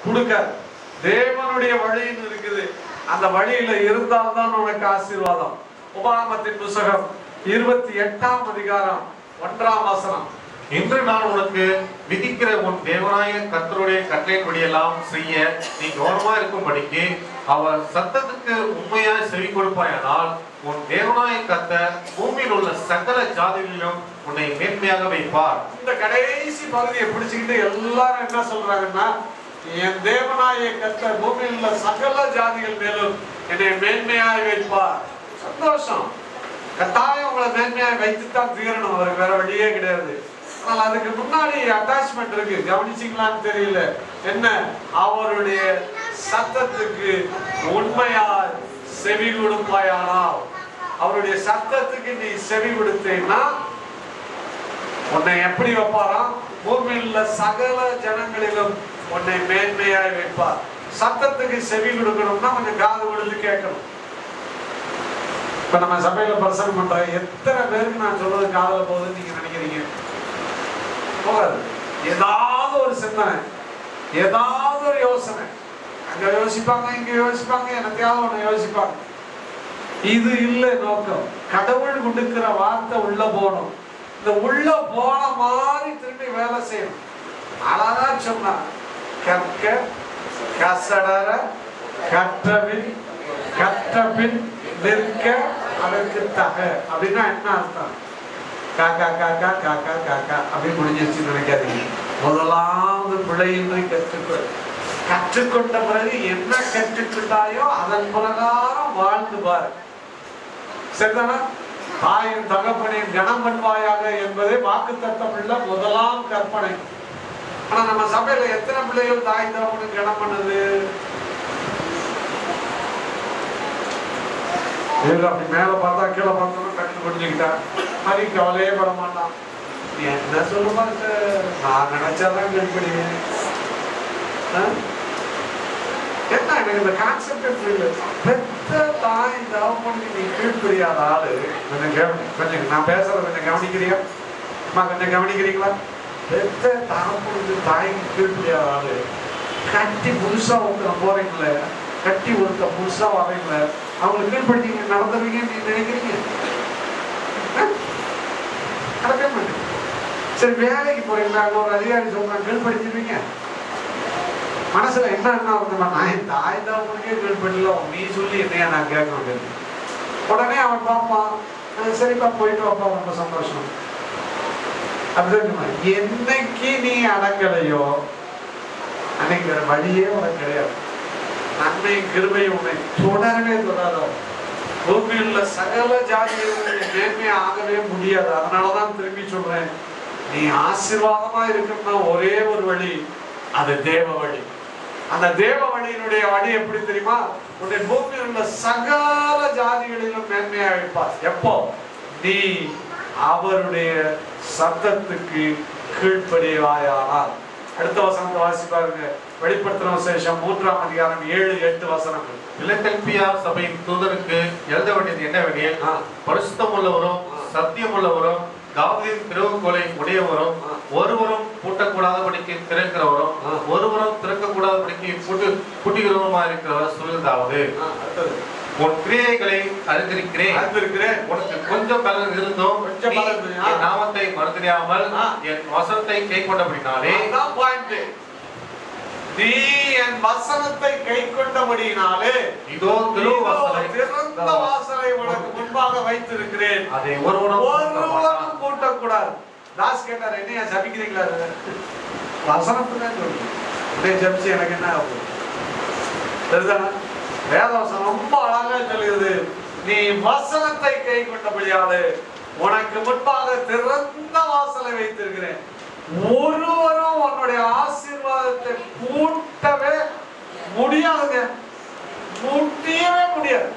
கொடுக்காது தேவனுடைய வழின்னு இருக்குது அந்த வழியில இருந்தால்தான் உனக்கு ஆசீர்வாதம் உபாகமத்தின் புஸ்தகம் இருபத்தி எட்டாம் அதிகாரம் ஒன்றாம் வசனம் இன்று நான் உனக்கு விதிக்கிற உன் தேவனாய கர்த்தருடைய கட்டளையின்படியெல்லாம் செய்ய நீ கவனமா இருக்கும்படிக்கு அவர் சத்தத்துக்கு உண்மையாய் செவி கொடுப்பாயானால் உன் தேவனாய கர்த்தர் பூமியில் உள்ள சகல ஜாதிகளிலும் உன்னை மேன்மையாக வைப்பார் இந்த கடைசி பகுதியை பிடிச்சுக்கிட்டு எல்லாரும் என்ன சொல்றாங்கன்னா என் தேவனாய கர்த்தர் பூமியில் உள்ள சகல ஜாதிகள் மேலும் என்னை மேன்மையாய் வைப்பார் சந்தோஷம் கட்டாயம் உங்களை மேன்மையாய் வைத்துத்தான் தீரணும் அவருக்கு வேற வழியே கிடையாது ஆனால் அதுக்கு முன்னாடி அட்டாச்மெண்ட் இருக்கு கவனிச்சிங்களான்னு தெரியல என்ன அவருடைய சத்தத்துக்கு உண்மையாய் செவி கொடுப்பாயானால் அவருடைய சத்தத்துக்கு நீ செவி கொடுத்தேன்னா உன்னை எப்படி வைப்பாராம் பூமியில் உள்ள சகல ஜனங்களிலும் உன்னை மேன்மையாய் வைப்பார் சத்தத்துக்கு செவி கொடுக்கணும்னா கொஞ்சம் காது கொடுத்து கேட்கணும் இப்ப நம்ம சபையில பிரசங்கம் பண்ற எத்தனை பேருக்கு நான் சொல்றது காதுல போகுதுன்னு நீங்க நினைக்கிறீங்க போகாது ஏதாவது ஒரு சிந்தனை ஏதாவது ஒரு யோசனை அங்க யோசிப்பாங்க இங்க யோசிப்பாங்க எனத்தையாவது ஒண்ணு யோசிப்பாங்க இது இல்லை நோக்கம் கடவுள் கொடுக்கிற வார்த்தை உள்ள போகணும் இந்த உள்ள போன மாதிரி திரும்பி வேலை செய்யணும் அழகா சொன்னா கற்க கசடர கற்றபின் கற்றபின் நிற்க அதற்கு தக அப்படின்னா என்ன அர்த்தம் காக்கா காக்கா காக்கா காக்கா அப்படின்னு முடிஞ்சிருச்சு நினைக்காதீங்க முதலாவது பிழையின்றி கற்றுக்கொள் கற்றுக்கொண்ட பிறகு என்ன கற்றுக்கொண்டாயோ அதன் பிரகாரம் வாழ்ந்து பாரு சரிதானா தாயின் தகப்பனின் கனம் பண்ணுவாயாக என்பதே வாக்கு உள்ள முதலாம் கற்பனை ஆனா நம்ம சபையில எத்தனை பிள்ளைகள் தாய் தகப்பனுக்கு கனம் பண்ணுது இவங்க அப்படி மேல பார்த்தா கீழே பார்த்தோம்னா கட்டு புரிஞ்சுக்கிட்டா மாதிரி கவலையே பட மாட்டான் நீ என்ன சொல்லுமா நான் நினைச்சாதான் கேள்விப்படுவேன் என்ன எனக்கு இந்த கான்செப்ட் புரியல பெத்த தாய் தகப்பனுக்கு நீ கீழ்ப்படியாத ஆளு கொஞ்சம் கவனி கொஞ்சம் நான் பேசுறது கொஞ்சம் கவனிக்கிறியா அம்மா கொஞ்சம் கவனிக்கிறீங்களா பெத்த தகப்பனுக்கு தாய்க்கு கீழ்ப்படியாத ஆளு கட்டி புதுசா ஒருத்தர் போறீங்களே கட்டி ஒருத்தர் புதுசா வரீங்களே அவங்களுக்கு கீழ்படுத்தி நடந்துருவீங்கன்னு நீ நினைக்கிறீங்க ஆ? நடக்கவே மாட்டேன் சரி வேலைக்கு போறீங்களா அங்க ஒரு அதிகாரி சொல்றாங்க கீழ்படுத்திடுவீங்க மனசுல என்ன என்ன வந்து நான் என் தாய் தகவலுக்கே கீழ்படல நீ சொல்லி என்னையா நான் கேட்க வேண்டியது உடனே அவன் பார்ப்பான் "அஹ் சரிப்பா போயிட்டு வாப்பா ரொம்ப சந்தோஷம் அப்படிதான் சொன்னான். என்னைக்கு நீ அடங்கலையோ அன்னைக்கு வேற வழியே உனக்கு கிடையாது நன்மை கிருபை உன்னை தொடரவே தொடராதோ பூமியில் உள்ள சகல ஜாதிகளுடைய மேன்மை ஆகவே முடியாது அதனாலதான் திரும்பி சொல்றேன் நீ ஆசீர்வாதமா இருக்கணும்னா ஒரே ஒரு வழி அது தேவ வழி அந்த தேவ வழியினுடைய வழி எப்படி தெரியுமா உன்னை பூமியில் உள்ள சகல ஜாதிகளிலும் மேன்மையா வைப்பார் எப்போ நீ அவருடைய சத்தத்துக்கு கீழ்ப்படிவாயானால் அடுத்த வசனத்தை வாசி பாருங்க வெளிப்படுத்தின விசேஷம் மூன்றாம் அதிகாரம் ஏழு எட்டு வசனங்கள் பிலதெல்பியா சபையின் தூதருக்கு எழுத வேண்டியது என்னவெனில் ஆ. பரிசுத்தம் உள்ளவரும் சத்தியம் உள்ளவரும் தாவீதின் திறவுகோலை உடையவரும் ஆ. ஒருவரும் பூட்டக்கூடாதபடிக்கு திறக்கிறவரும் ஆ. ஒருவரும் திறக்கக்கூடாதபடிக்கு பூட்டு பூட்டுகிறவருமா இருக்கிறவர் சொல்வதாவது ஆ, அடுத்தது உன் கிரியைகளை அறிந்திருக்கிறேன் அறிந்திருக்கிறேன் உனக்கு கொஞ்சம் பலன் இருந்தும் கொஞ்சம் நீ பலன் இருந்தும், ஆ. என் நாமத்தை மறந்துடாமல் ஆ. என் வசனத்தை கை கொண்டபடினாலே அதான் point. நீ என் வசனத்தை கை கொண்டபடியினாலே இதோ திருவாசலை திறந்த வாசலை உனக்கு முன்பாக வைத்திருக்கிறேன் அதை ஒருவனும் ஒருவனும் கூட்டக்கூடாது தாஸ் கேட்டார் என்னையா ஜபிக்கிறீங்களா அது? வசனத்தை தான் சொல்லு அப்படியே ஜபிச்சு எனக்கு என்ன ஆகும் சரிதானா வேதவசனம் ரொம்ப அழகா சொல்லுது நீ வசனத்தை கை கொண்டபடியாலே உனக்கு முன்பாக திறந்த வாசலை வைத்திருக்கிறேன் ஒருவரும் உன்னுடைய ஆசீர்வாதத்தை கூட்டவே முடியாதுங்க முடியவே முடியாது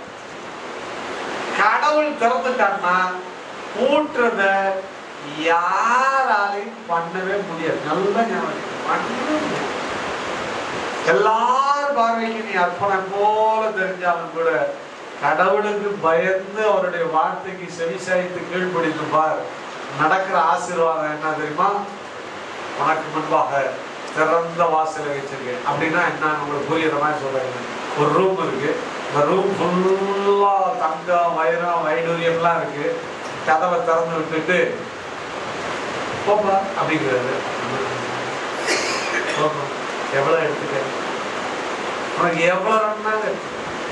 கடவுள் திறந்துட்டான்னா கூட்டுறத யாராலையும் பண்ணவே முடியாது நல்லா ஞாபகம் வச்சுக்கணும். பண்ணவே முடியாது எல்லார் பார்வைக்கு நீ அர்ப்பணம் போல தெரிஞ்சாலும் கூட கடவுளுக்கு பயந்து அவருடைய வார்த்தைக்கு செவிசாய்த்து கீழ்ப்படிந்து பார் நடக்கிற ஆசீர்வாதம் என்ன தெரியுமா உனக்கு முன்பாக திறந்த வாசலை வச்சிருக்கேன் அப்படின்னா என்ன உங்களுக்கு புரியுற மாதிரி சொல்றேன் ஒரு ரூம் இருக்கு இந்த ரூம் ஃபுல்லா தங்கம் வைரம் வைடூரியம்லாம் இருக்கு கதவை திறந்து விட்டுட்டு போப்பா அப்படிங்கிறாரு போப்பா. எவ்வளவு எடுத்துக்க உனக்கு எவ்வளவு வேணாலும் எடுத்துக்க.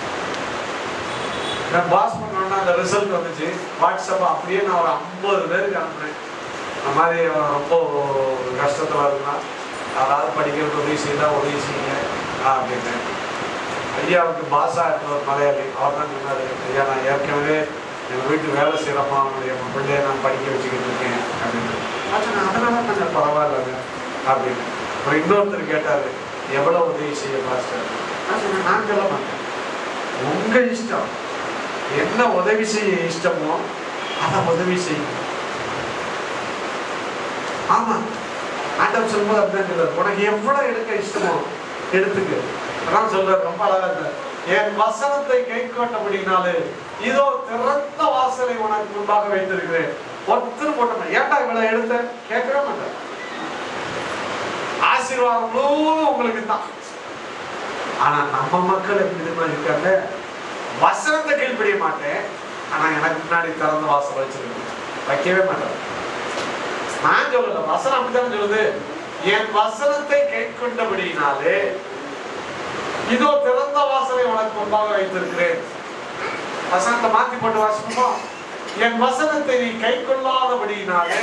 நான் பாஸ் பண்ணோன்னா அந்த ரிசல்ட் வந்துச்சு வாட்ஸ்அப் அப்படியே நான் ஒரு ஐம்பது பேருக்கு அனுப்புனேன் இந்த மாதிரி அவன் ரொம்ப கஷ்டத்துல இருந்தான் அதாவது படிக்கிறது உதவி செய்தா உதவி செய்யுங்க அப்படின்னு ஐயாவுக்கு பாஸா இருக்கிற ஒரு மலையாளி அவர் தான் சொன்னாரு ஐயா நான் ஏற்கனவே எங்கள் வீட்டு வேலை செய்கிறப்பா அவனுடைய என் பிள்ளைய நான் படிக்க வச்சுக்கிட்டு இருக்கேன் அப்படின்னு நான் சொன்னேன் அதனால கொஞ்சம் பரவாயில்லைங்க அப்படின்னு அப்புறம் இன்னொருத்தர் கேட்டாரு எவ்வளவு உதவி செய்ய பாஸ்டர் நான் சொன்னேன் நான் சொல்ல மாட்டேன் உங்க இஷ்டம் என்ன உதவி செய்ய இஷ்டமோ அதை உதவி செய்யும் ஆமா ஆண்டவர் சொல்லும்போது அப்படிதான் சொல்றாரு உனக்கு எவ்வளவு எடுக்க இஷ்டமோ எடுத்துக்க அதான் சொல்றாரு ரொம்ப அழகா இருந்தார் என் வசனத்தை கை கொண்டபடினாலே இதோ திறந்த வாசலை உனக்கு முன்பாக வைத்திருக்கிறேன் ஒருத்தர் போட்ட ஏன்டா இவ்வளவு எடுத்த கேட்கவே மாட்டேன் ஆசீர்வாதம் முழுவதும் உங்களுக்கு தான் ஆனா நம்ம மக்கள் எப்படி தெரியுமா இருக்காங்க வசனத்தை கீழ்ப்படிய மாட்டேன் ஆனா எனக்கு முன்னாடி திறந்த வாசல் வச்சிருக்கேன் வைக்கவே மாட்டேன் நான் சொல்லல வசனம் அப்படித்தான் சொல்லுது என் வசனத்தை கை கொண்டபடியினாலே இதோ திறந்த வாசலை உனக்கு முன்பாக வைத்திருக்கிறேன் வசனத்தை மாத்தி போட்டு வாசிப்போமா என் வசனத்தை நீ கை கொள்ளாதபடியினாலே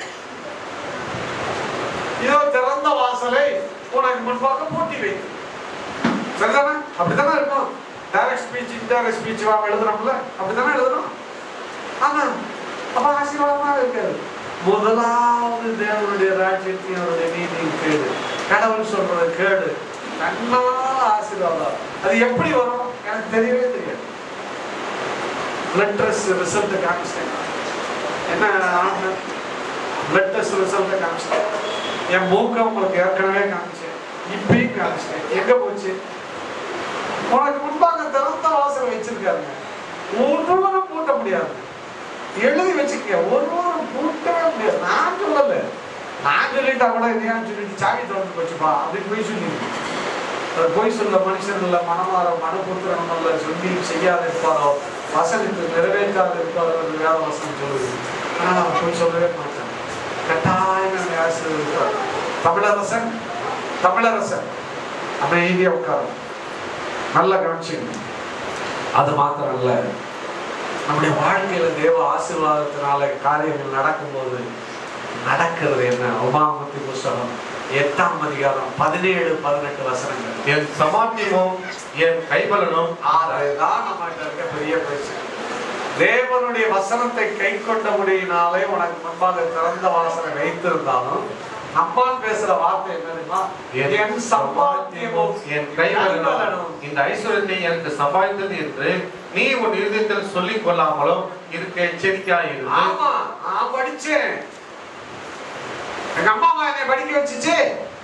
இதோ திறந்த வாசலை உனக்கு முன்பாக பூட்டி வை சரிதானே அப்படித்தானே இருக்கும் டைரக்ட் ஸ்பீச் இன்டைரக்ட் ஸ்பீச் வாங்க எழுதுறோம்ல அப்படித்தானே எழுதணும் ஆமா அப்ப ஆசீர்வாதமா இருக்காது முதலாவது தேவனுடைய ராஜ்யத்தையும் அவருடைய நீதியும் கேடு கடவுள் சொல்றது கேடு நன்னால ஆசீர்வாதம் அது எப்படி வரும் எனக்கு தெரியவே தெரியாது பிளட் டெஸ்ட் ரிசல்ட் காமிச்சிட்டேன் என்ன பிளட் டெஸ்ட் ரிசல்ட் காமிச்சிட்டேன் என் மூக்க உங்களுக்கு ஏற்கனவே காமிச்சேன் இப்பயும் காமிச்சிட்டேன் எங்க போச்சு உனக்கு முன்பாக திறந்த வாசல் வச்சிருக்காருங்க ஒருவரும் பூட்ட முடியாது எழுதி வச்சுக்க ஒருவரும் பூட்டவே முடியாது நான் சொல்லல நான் சொல்லிட்டா கூட இல்லையான்னு சொல்லிட்டு சாவி திறந்து போச்சுப்பா அப்படின்னு போய் சொல்லிருக்கு அது போய் சொல்ல மனுஷன் இல்ல மனமாற மனபுத்திரன் அல்ல சொல்லி செய்யாது இருப்பாரோ வசனத்தை நிறைவேற்றாது இருப்பாரோ என்று வேற வசனம் சொல்லுது ஆனால் அவன் போய் சொல்லவே மாட்டான் கட்டாயம் என்னை ஆசீர்வதிப்பார் தமிழரசன் தமிழரசன் அமைதியா உட்காரும் நல்ல கவனிச்சுங்க அது மாத்திரம் இல்ல நம்முடைய வாழ்க்கையில தேவ ஆசீர்வாதத்தினால காரியங்கள் நடக்கும்போது நடக்கிறது என்ன உபாமத்தி புஸ்தகம் எட்டாம் அதிகாரம் பதினேழு பதினெட்டு வசனங்கள் என் சமாத்தியமும் என் கைபலனும் அதுதான் நம்மகிட்ட இருக்க பெரிய பிரச்சனை தேவனுடைய வசனத்தை கை கொண்டபடியினாலே உனக்கு முன்பாக திறந்த வாசனை வைத்திருந்தாலும் அம்மான் பேசுற வார்த்தை என்ன தெரியுமா என் சம்பாத்தியமும் என் கைபலனும் இந்த ஐஸ்வர்யத்தை எனக்கு சம்பாதித்தது என்று நீ உன் இருதயத்தில் சொல்லிக் கொள்ளாமலும் இருக்க எச்சரிக்கையாயிரு ஆமா நான் படிச்சேன் எங்க அம்மா அம்மா என்னை படிக்க வச்சுச்சு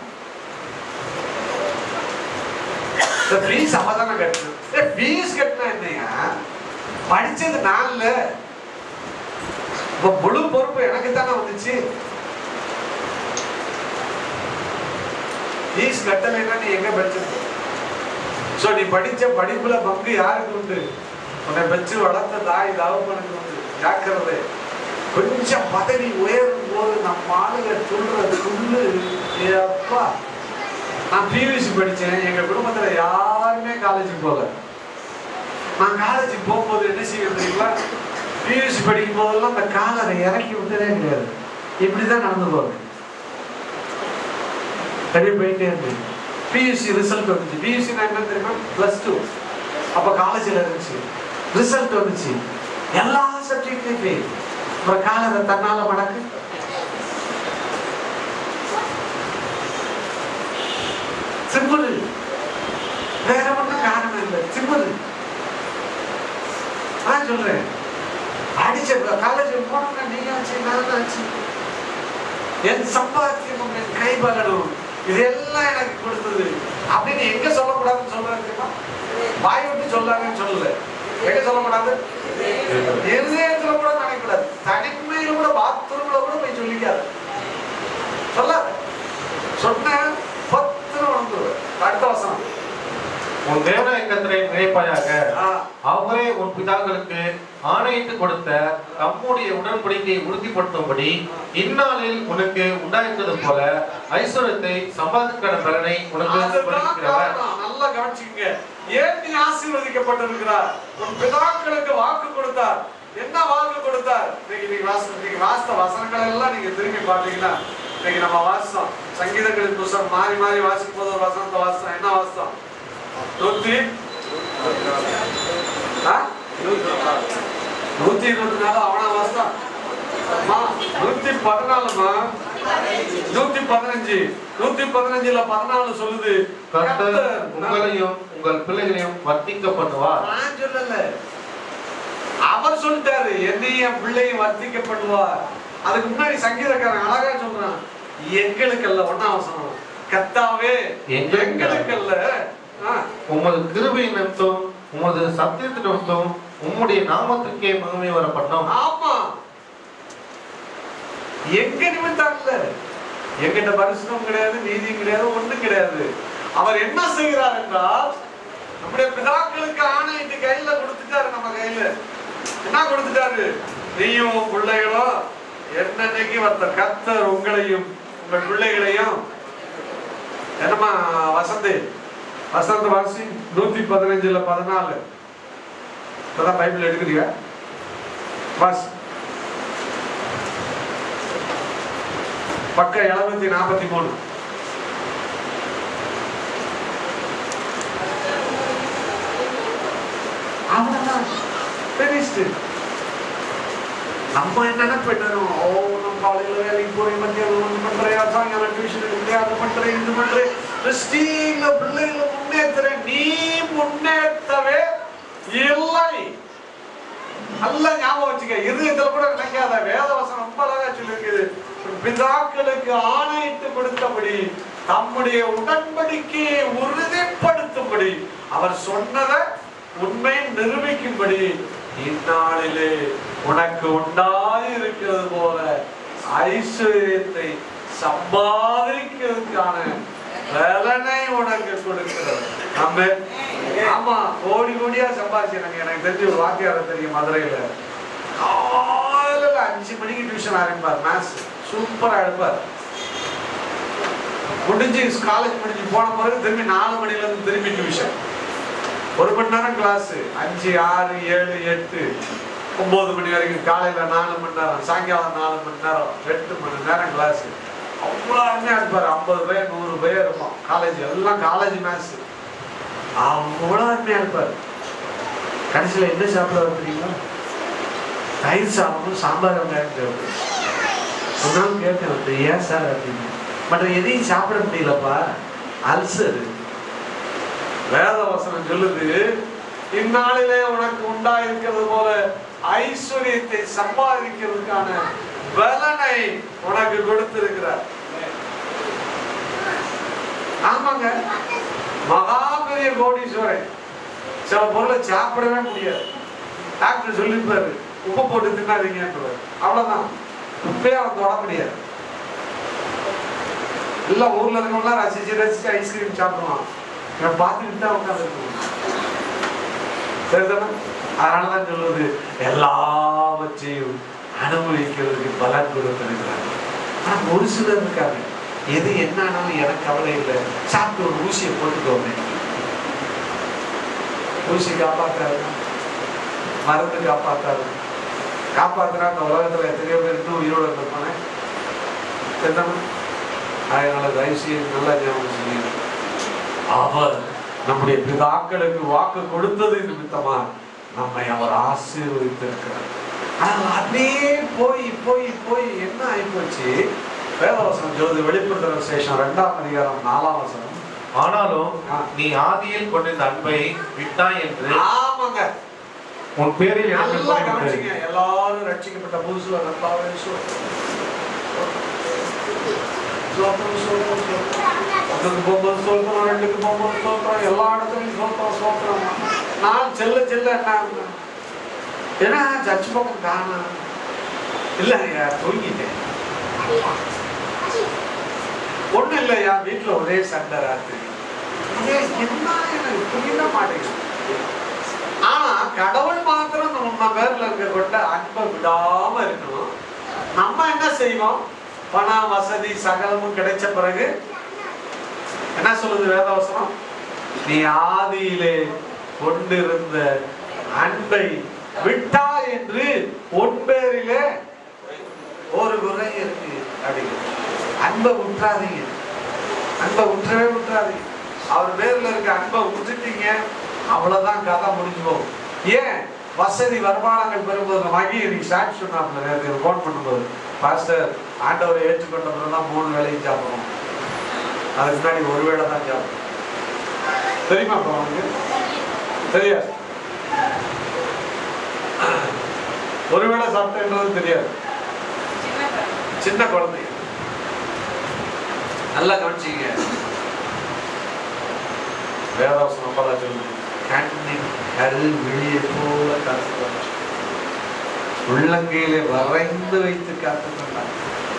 இந்த ஃபீஸ் அவ தானே கட்டணும் ஃபீஸ் கட்டினா என்னையா படிச்சது நான் இல்ல இப்ப முழு பொறுப்பு எனக்கு தானே வந்துச்சு ஃபீஸ் கட்டலைன்னா நீ எங்க படிச்சிருக்க சோ நீ படிச்ச படிப்புல பங்கு யாருக்கு உண்டு உன்னை பெற்று வளர்த்த தாய் தகப்பனுக்கு உண்டு ஜாக்கிரதை கொஞ்சம் பதவி உயரும் போது நம்ம ஆளுங்க சொல்ற சொல்லு ஏ அப்பா நான் பியூசி படிச்சேன் எங்க குடும்பத்துல யாருமே காலேஜுக்கு போகல நான் காலேஜுக்கு போகும்போது என்ன செய்ய தெரியுங்களா பியூசி படிக்கும் போதெல்லாம் அந்த காலரை இறக்கி விட்டதே கிடையாது இப்படிதான் நடந்து போகுது அப்படியே போயிட்டே இருந்தேன் பியூசி ரிசல்ட் வந்துச்சு பியூசி நான் என்ன தெரியுமா பிளஸ் டூ அப்ப காலேஜில் இருந்துச்சு ரிசல்ட் வந்துச்சு எல்லா சப்ஜெக்ட்லையும் ஃபெயில் அப்புறம் காலரை தன்னால மடக்கு சிம்பிள் வேற ஒன்றும் காரணம் இல்லை சிம்பிள் நான் சொல்றேன் அடிச்ச காலேஜ் போனோம்னா நீங்க ஆச்சு நான் ஆச்சு என் சம்பாத்தியம் என் கைபலனும் இதெல்லாம் எனக்கு கொடுத்தது அப்படின்னு எங்க சொல்லக்கூடாதுன்னு சொல்றாரு தெரியுமா வாய் விட்டு சொல்லாங்கன்னு சொல்லல எங்க சொல்லக்கூடாது இருதயத்துல கூட நினைக்கக்கூடாது தனிமையில கூட பாத்ரூம்ல கூட போய் சொல்லிக்காது சொல்லாத சொன்ன உன் தேவனாய கர்த்தரை நினைப்பாயாக ஆ, அவரே உன் பிதாக்களுக்கு ஆணையிட்டு கொடுத்த தம்முடைய உடன்படிக்கையை உறுதிப்படுத்தும்படி இந்நாளில் உனக்கு உண்டாயிருந்தது போல ஐஸ்வர்யத்தை சம்பாதிக்கிற பலனை உனக்கு அதுதான் கொடுக்கிறவர் காரணம். நல்லா கவனிச்சுக்கங்க ஏன் நீ ஆசீர்வதிக்கப்பட்டிருக்கிறார் உன் பிதாக்களுக்கு வாக்கு கொடுத்தார் என்ன வாக்கு கொடுத்தார் இன்னைக்கு நீங்க வாச நீங்க வாசித்த வசனங்கள் எல்லாம் நீங்க திரும்பி பார்த்தீங்கன்னா இன்னைக்கு நம்ம வாசித்தோம் சங்கீதங்களின் புஸ்தகம் மாறி மாறி வாசிக்கும் போது ஒரு வசனத்தை வாசித்தோம் என்ன வாசித்தோம் நூத்தி ஆ? நூத்தி இருபத்தி நாலு அவனா வாசித்தான் அம்மா, நூத்தி பதினாலுமா நூத்தி பதினஞ்சு நூத்தி பதினஞ்சுல பதினாலு சொல்லுது கர்த்தர் கர்த்தர் உங்களையும் உங்கள் பிள்ளைகளையும் வர்த்திக்க பண்ணுவார் நான் சொல்லல அவர் சொல்லிட்டாரு என்னையும் என் பிள்ளையும் வர்த்திக்க பண்ணுவார் அதுக்கு முன்னாடி சங்கீதக்காரன் அழகா சொல்றான் எங்களுக்கல்ல ஒன்னா அவசரம் கத்தாவே எங்களுக்கு எங்களுக்கல்ல ஆ, உமது கிருபை நிமித்தம் உமது சத்தியத்து நிமித்தம் உம்முடைய நாமத்துக்கே மகிமை வர பண்ணோம் ஆமா எங்க நிமித்தம் இல்ல எங்கிட்ட பரிசுத்தம் கிடையாது நீதியும் கிடையாது ஒண்ணும் கிடையாது அவர் என்ன செய்கிறார் என்றால் நம்முடைய பிதாக்களுக்கு ஆணையிட்டு கையில கொடுத்துட்டாரு நம்ம கையில என்ன கொடுத்துட்டாரு நீயும் உன் பிள்ளைகளும் என்னன்னைக்கு வந்த கத்தர் உங்களையும் உங்கள் பிள்ளைகளையும் என்னம்மா வசந்தி வசந்த வாசி நூத்தி பதினஞ்சுல பதினாலு இப்பதான் பைபிள் எடுக்கிறீங்க வாசி பக்க எழுநூத்தி நாற்பத்தி மூணு அவ்வளவுதான் finished. நம்ம என்ன போயிட்டோம் ஓ நம்ம காலையில வேலைக்கு போய் மத்தியானம் ஒன்று பண்றேன் சாயங்காலம் டியூஷன் எடுக்கிறேன் அது பண்றேன் இது பண்றேன் கிறிஸ்டீன்ல பிள்ளைகளை முன்னேற்றுறேன் நீ முன்னேற்றவே இல்லை நல்ல ஞாபகம் வச்சுக்க இருதயத்துல கூட நினைக்காத வேதவசனம் ரொம்ப அழகா சொல்லியிருக்குது பிதாக்களுக்கு ஆணையிட்டு கொடுத்தபடி தம்முடைய உடன்படிக்கையை உறுதிப்படுத்தும்படி அவர் சொன்னதை உண்மை நிரூபிக்கும்படி இந்நாளிலே உனக்கு உண்டாய் இருக்கிறது போல ஐஸ்வர்யத்தை சம்பாதிக்கிறதுக்கான பலனை உனக்கு கொடுக்கிறது ஆமே ஆமா கோடி கோடியா சம்பாதிச்சாங்க எனக்கு தெரிஞ்ச ஒரு வாத்தியார் தெரியும் மதுரையில காலையில அஞ்சு மணிக்கு டியூஷன் ஆரம்பிப்பார் மேத்ஸ் சூப்பரா எடுப்பார் முடிஞ்சு காலேஜ் முடிஞ்சு போன பிறகு திரும்பி நாலு மணில இருந்து திரும்பி டியூஷன் ஒரு மணி நேரம் கிளாஸ் அஞ்சு ஆறு ஏழு எட்டு ஒன்பது மணி வரைக்கும் காலையில நாலு மணி நேரம் சாயங்காலம் நாலு மணி நேரம் எட்டு மணி நேரம் கிளாஸ் அவ்வளோ அருமையா இருப்பார் ஐம்பது பேர் நூறு பேர் இருக்கும் காலேஜ் எல்லாம் காலேஜ் மேத்ஸ் அவ்வளோ அருமையா இருப்பார் கடைசியில் என்ன சாப்பிட தெரியுங்களா தயிர் சாப்பிடணும் சாம்பார் வெங்காயம் சாப்பிடும் ஒரு நாள் கேட்டேன் வந்து ஏன் சார் அப்படின்னு மற்ற எதையும் சாப்பிட முடியலப்பா அல்சர் வேத வசனம் சொல்லுது இந்நாளிலே உனக்கு உண்டாயிருக்கிறது போல ஐஸ்வர்யத்தை சம்பாதிக்கிறதுக்கான பலனை உனக்கு கொடுத்திருக்கிறார் ஆமாங்க மகா பெரிய கோடீஸ்வரன் சில பொருளை சாப்பிடவே முடியாது டாக்டர் சொல்லியிருப்பாரு உப்பு போட்டு தின்னாதீங்கன்றார் அவ்வளவுதான் உப்பே அவன் தொட முடியாது எல்லாம் ஊர்ல இருக்கவங்களாம் ரசிச்சு ரசிச்சு ஐஸ்கிரீம் சாப்பிடுவான் இவன் பார்த்துக்கிட்டு தான் உட்காந்துருக்கணும் சரிதானே அதனாலதான் சொல்லுது எல்லாவற்றையும் அனுபவிக்கிறதுக்கு பலன் கொடுத்திருக்கிறார் ஆனா ஒரு சிலர் இருக்காங்க எது என்னானாலும் எனக்கு கவலை இல்லை சாப்பிட்டு ஒரு ஊசியை போட்டுக்கோமே ஊசி காப்பாற்றாது மருந்து காப்பாற்றாது காப்பாத்துனா அந்த உலகத்துல எத்தனையோ பேர் இன்னும் உயிரோட இருப்பானே சரிதானே அதனால தயவு செய்து நல்லா ஞாபகம் செய்யுங்க அவர் நம்முடைய பிதாக்களுக்கு வாக்கு கொடுத்தது நிமித்தமா நம்மை அவர் ஆசீர்வதித்திருக்கிறார் ஆனா அப்படியே போய் போய் போய் என்ன ஆயிப்போச்சு வேதவசனம் சொல்லுது வெளிப்படுத்துற விசேஷம் ரெண்டாம் அதிகாரம் நாலாம் வசனம் ஆனாலும் ஆ. நீ ஆதியில் கொண்டிருந்த அன்பை விட்டாய் என்று ஆமாங்க உன் பேரில் எனக்கு நல்லா குறிப்பிட்டு கவனிச்சுங்க எல்லாரும் ரட்சிக்கப்பட்ட புதுசுல நல்லாவே சொல்றோம் சோத்திரம் சோத்திரம் சோத்திரம் ஒன்றுக்கு போகும்போது சோத்திரம் ரெண்டுக்கு போகும்போது சோத்திரம் எல்லா இடத்துலையும் சோத்திரம் சோத்திரம் நான் செல்ல செல்ல என்ன ஆகுது? ஏன்னா சர்ச் பக்கம் காணோம் இல்ல ஐயா தூங்கிட்டேன் ஒண்ணும் இல்லையா வீட்டுல ஒரே சண்டை ராத்திரி அதே என்ன எனக்கு புரியல மாட்டேங்குது ஆனா கடவுள் மாத்திரம் நம்ம பேர்ல இருக்க கொண்ட அன்பை விடாம இருக்கணும் நம்ம என்ன செய்வோம் பணம் வசதி சகலமும் கிடைச்ச பிறகு என்ன சொல்லுது வேதவசனம் நீ ஆதியிலே கொண்டிருந்த அன்பை விட்டா என்று உன் பேரிலே ஒரு குறை இருக்கு அப்படிங்கிறது அன்பை விட்டுறாதீங்க அன்பை விட்டுறவே விட்டுறாதீங்க அவர் பேர்ல இருக்க அன்பை விட்டுட்டீங்க அவ்வளவுதான் கதை முடிஞ்சு போகும் ஏன் வசதி வருமானங்கள் பெறும்போது மகி இன்னைக்கு சாட்சி சொன்னாப்புல நேற்று ஃபோன் பண்ணும்போது பாஸ்டர் ஆண்டவரை ஏற்றுக்கொண்ட பிறகு தான் மூணு வேலையும் சாப்பிடுவோம் அதுக்கு முன்னாடி ஒரு வேளை தான் சாப்பிடுவோம் தெரியுமா அப்ப உனக்கு தெரியாது ஒரு வேளை சாப்பிட்டேன்றது தெரியாது சின்ன குழந்தை நல்லா கவனிச்சீங்க வேதாசனம் பல சொல்லுது கண்ணின் கரு வெளியே போல காத்து உள்ளங்கையிலே வரைந்து வைத்து காத்து கொண்டார்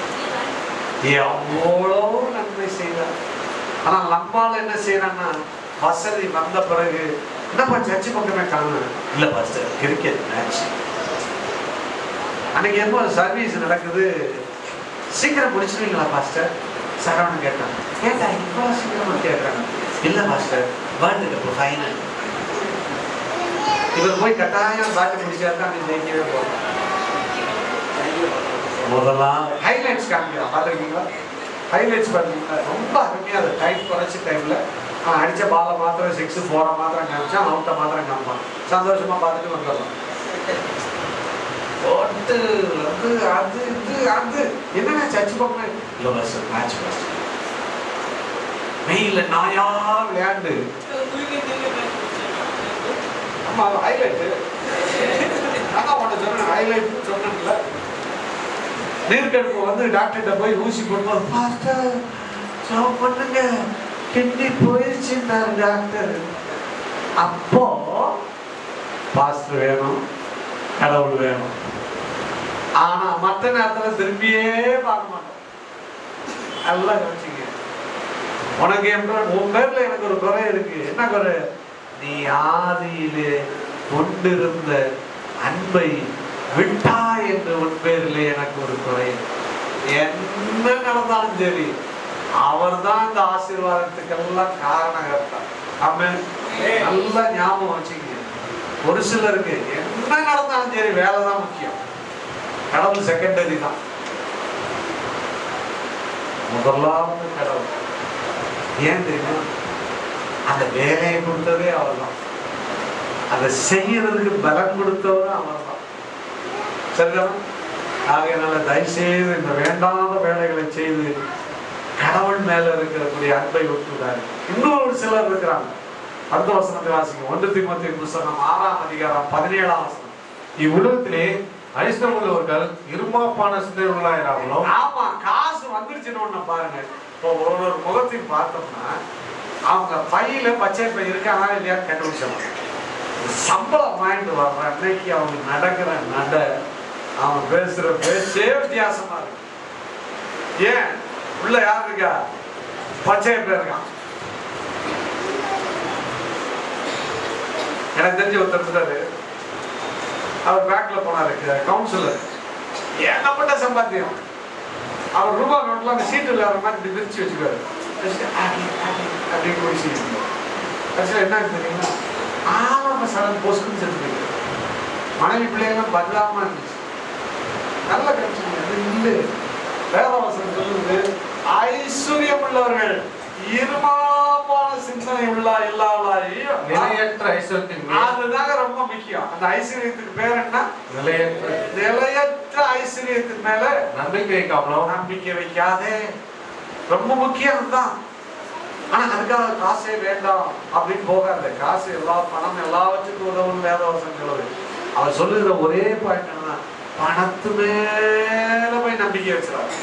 எவ்வளோ நன்மை செய்தார் ஆனா நம்மால் என்ன செய்யறான்னா வசதி வந்த பிறகு என்னப்பா சர்ச்சு பக்கமே காணும் இல்ல பாஸ்டர் கிரிக்கெட் மேட்ச் அன்னைக்கு என்னமோ சர்வீஸ் நடக்குது சீக்கிரம் முடிச்சிருவீங்களா பாஸ்டர் சரவணன் கேட்டான் ஏண்டா இவ்வளோ சீக்கிரமா கேட்கறாங்க இல்ல பாஸ்டர் வேர்ல்டு கப் ஃபைனல் இவர் போய் கட்டாயம் பேட் முடிச்சா தான் நீ ஜெயிக்கவே போறோம் முதலாம் ஹைலைட்ஸ் காமிக்கிறான் பார்த்துருக்கீங்களா ஹைலைட்ஸ் பார்த்தீங்களா ரொம்ப அருமையாக அது டைம் குறைச்ச டைம்ல அவன் அடிச்ச பாலை மாத்திரம் சிக்ஸ் ஃபோரை மாத்திரம் காமிச்சான் அவுட்டை மாத்திரம் காமிப்பான் சந்தோஷமா பார்த்துட்டு வந்துடலாம் போட்டு அது அது இது அது என்னங்க சர்ச் பக்கம் இல்லை பஸ் மேட்ச் பஸ் மெயில நாயா விளையாண்டு ஆமா ஹைலைட் அதான் உன்னை சொன்னேன் ஹைலைட் சொன்னேன்ல நீர்க்கடுப்பு வந்து டாக்டர்கிட்ட போய் ஊசி போடும்போது பாஸ்டர் ஜாப் பண்ணுங்க கிட்னி போயிருச்சுன்னாரு டாக்டர் அப்போ பாஸ்டர் வேணும் கடவுள் வேணும் ஆனா மற்ற நேரத்துல திரும்பியே பார்க்க மாட்டோம் நல்லா கவனிச்சிங்க உனக்கு என் பேர் உன் பேர்ல எனக்கு ஒரு குறை இருக்கு என்ன குறை நீ ஆதியிலே கொண்டிருந்த அன்பை விட்டா என்று உன் பேரிலே எனக்கு ஒரு குறை என்ன நடந்தாலும் சரி அவர்தான் இந்த ஆசீர்வாதத்துக்கெல்லாம் காரணகர்த்தா ஆமென் நல்லா ஞாபகம் வச்சுக்கங்க ஒரு சிலருக்கு என்ன நடந்தாலும் சரி வேலை தான் முக்கியம் கடவுள் செகண்டரி தான் முதலாவது கடவுள் ஏன் தெரியுமா அந்த வேலையை கொடுத்ததே அவர்தான் அதை செய்யறதுக்கு பலம் கொடுத்தவரும் அவர்தான் சரிதானா ஆகையினால தயவுசெய்து இந்த வேண்டாத வேலைகளை செய்து கடவுள் மேல இருக்கக்கூடிய அன்பை விட்டுவிடாரு இன்னும் ஒரு சிலர் இருக்கிறாங்க அடுத்த வசனத்தை வாசிங்க ஒன்று திமுத்தி புஸ்தகம் ஆறாம் அதிகாரம் பதினேழாம் வசனம் இவ்வுலகத்திலே ஐஸ்வரம் உள்ளவர்கள் இருமாப்பான சிந்தனைகளாயிராமலும் ஆமா காசு வந்துருச்சுன்னு ஒண்ணு பாருங்க இப்போ ஒரு ஒரு முகத்தையும் பார்த்தோம்னா அவங்க பையில பச்சை பை இருக்கானா இல்லையா கண்டுபிடிச்சிடலாம் சம்பளம் வாங்கிட்டு வர்ற அன்னைக்கு அவங்க நடக்கிற நட அவன் பேசுற பேச்சே வித்தியாசமா இருக்கு ஏன் உள்ள யார் இருக்கா பச்சை பேர் இருக்கான் எனக்கு தெரிஞ்ச ஒருத்தர் இருந்தாரு அவர் பேங்க்ல போனாரு கவுன்சிலர் ஏகப்பட்ட சம்பாத்தியம் அவர் ரூபாய் நோட்ல அந்த சீட்டு இல்லாத மாதிரி இப்படி விரிச்சு வச்சுக்காரு வச்சுட்டு ஆடி, ஆடி, அப்படின்னு போய் சீட்டு கடைசியில் என்ன தெரியுமா ஆரம்ப சடன் போஸ்ட்னு செஞ்சு மனைவி பிள்ளைகளும் பதிலாம இருந்துச்சு நல்ல கட்சி அது இல்லை வேதவாசனம் சொல்லுது ஐஸ்வர்யம் உள்ளவர்கள் இருமாப்பான சிந்தனை உள்ள இல்லாமலாயும் நிலையற்ற ஐஸ்வரத்தின் மேல் அதுதாங்க ரொம்ப முக்கியம் அந்த ஐஸ்வர்யத்துக்கு பேர் என்ன நிலையற்ற நிலையற்ற ஐஸ்வர்யத்தின் மேல நம்பிக்கை வைக்காமலும் நம்பிக்கை வைக்காதே ரொம்ப முக்கியம் தான் ஆனா அதுக்காக காசே வேண்டாம் அப்படின்னு போகாது காசு எல்லா பணம் எல்லாவற்றுக்கும் உதவும் வேதவசம் சொல்லுது அவர் சொல்லுகிற ஒரே பாயிண்ட் என்னன்னா பணத்து மேல போய் நம்பிக்கை வச்சிடாரு